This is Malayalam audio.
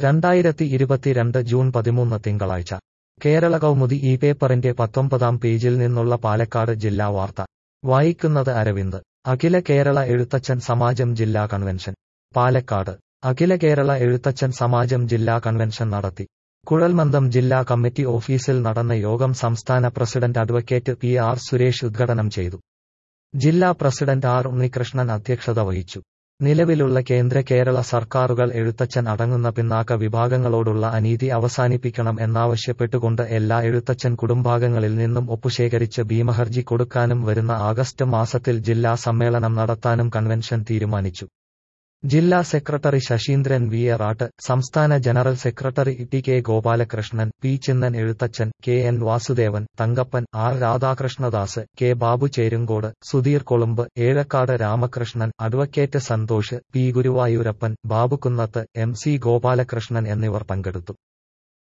രണ്ടായിരത്തി ഇരുപത്തിരണ്ട് ജൂൺ പതിമൂന്ന് തിങ്കളാഴ്ച കേരള കൗമുദി ഈ പേപ്പറിന്റെ പത്തൊമ്പതാം പേജിൽ നിന്നുള്ള പാലക്കാട് ജില്ലാ വാർത്ത വായിക്കുന്നത് അരവിന്ദ് അഖില കേരള എഴുത്തച്ഛൻ സമാജം ജില്ലാ കൺവെൻഷൻ പാലക്കാട് അഖില കേരള എഴുത്തച്ഛൻ സമാജം ജില്ലാ കൺവെൻഷൻ നടത്തി കുഴൽമന്ദം ജില്ലാ കമ്മിറ്റി ഓഫീസിൽ നടന്ന യോഗം സംസ്ഥാന president advocate P R Suresh ഉദ്ഘാടനം ചെയ്തു ജില്ലാ പ്രസിഡന്റ് ആർ ഉണ്ണികൃഷ്ണൻ അധ്യക്ഷത വഹിച്ചു നിലവിലുള്ള കേന്ദ്ര കേരള സർക്കാരുകൾ എഴുത്തച്ഛൻ അടങ്ങുന്ന പിന്നാക്ക വിഭാഗങ്ങളോടുള്ള അനീതി അവസാനിപ്പിക്കണം എന്നാവശ്യപ്പെട്ടുകൊണ്ട് എല്ലാ എഴുത്തച്ഛൻ കുടുംബാംഗങ്ങളിൽ നിന്നും ഒപ്പുശേഖരിച്ച് ഭീമഹർജി കൊടുക്കാനും വരുന്ന ആഗസ്റ്റ് മാസത്തിൽ ജില്ലാ സമ്മേളനം നടത്താനും കൺവെൻഷൻ തീരുമാനിച്ചു ജില്ലാ സെക്രട്ടറി ശശീന്ദ്രൻ വി എറാട്ട് സംസ്ഥാന general secretary T K Gopalakrishnan P Chinnan Ezhuthachan K N Vasudevan Thankappan R Radhakrishnadas K Babu Cherunkode Sudheer Kolumbu Ezhakkad Ramakrishnan advocate Santhosh P Guruvayurappan Babukunnath M C Gopalakrishnan എന്നിവർ പങ്കെടുത്തു